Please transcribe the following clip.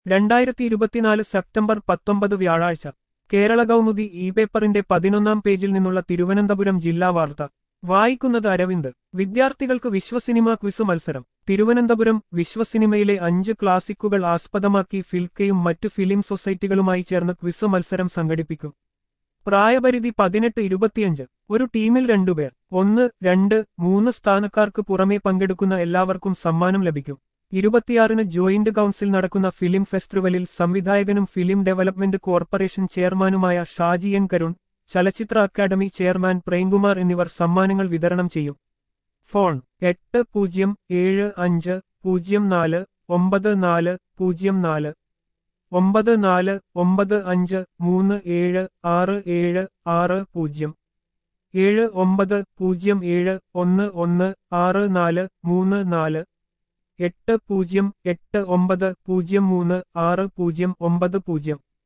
രണ്ടായിരത്തി ഇരുപത്തിനാല് സെപ്റ്റംബർ പത്തൊമ്പത് വ്യാഴാഴ്ച കേരള കൗമുദി ഇ പേപ്പറിന്റെ പതിനൊന്നാം പേജിൽ നിന്നുള്ള തിരുവനന്തപുരം ജില്ലാ വാർത്ത വായിക്കുന്നത് അരവിന്ദ് വിദ്യാർത്ഥികൾക്ക് വിശ്വസിനിമ ക്വിസ് മത്സരം തിരുവനന്തപുരം വിശ്വസിനിമയിലെ അഞ്ച് ക്ലാസിക്കുകൾ ആസ്പദമാക്കി ഫിൽക്കയും മറ്റ് ഫിലിം സൊസൈറ്റികളുമായി ചേർന്ന് ക്വിസ് മത്സരം സംഘടിപ്പിക്കും പ്രായപരിധി പതിനെട്ട് ഇരുപത്തിയഞ്ച് ഒരു ടീമിൽ രണ്ടുപേർ ഒന്ന് രണ്ട് മൂന്ന് സ്ഥാനക്കാർക്ക് പുറമെ പങ്കെടുക്കുന്ന എല്ലാവർക്കും സമ്മാനം ലഭിക്കും ഇരുപത്തിയാറിന് ജോയിന്റ് കൌൺസിൽ നടക്കുന്ന ഫിലിം ഫെസ്റ്റിവലിൽ സംവിധായകനും ഫിലിം ഡെവലപ്മെന്റ് കോർപ്പറേഷൻ ചെയർമാനുമായ ഷാജി എൻ കരുൺ ചലച്ചിത്ര അക്കാദമി ചെയർമാൻ പ്രേംകുമാർ എന്നിവർ സമ്മാനങ്ങൾ വിതരണം ചെയ്യും ഫോൺ എട്ട് പൂജ്യം ഏഴ് അഞ്ച് പൂജ്യം നാല് ഒമ്പത് നാല് പൂജ്യം നാല് ഒമ്പത് നാല് ഒമ്പത് അഞ്ച് മൂന്ന് ഏഴ് ആറ് ഏഴ് ആറ് പൂജ്യം ഏഴ് ഒമ്പത് പൂജ്യം ഏഴ് ഒന്ന് ഒന്ന് ആറ് നാല് മൂന്ന് നാല് എട്ട് പൂജ്യം എട്ട് ഒമ്പത് പൂജ്യം മൂന്ന് ആറ് പൂജ്യം ഒമ്പത് പൂജ്യം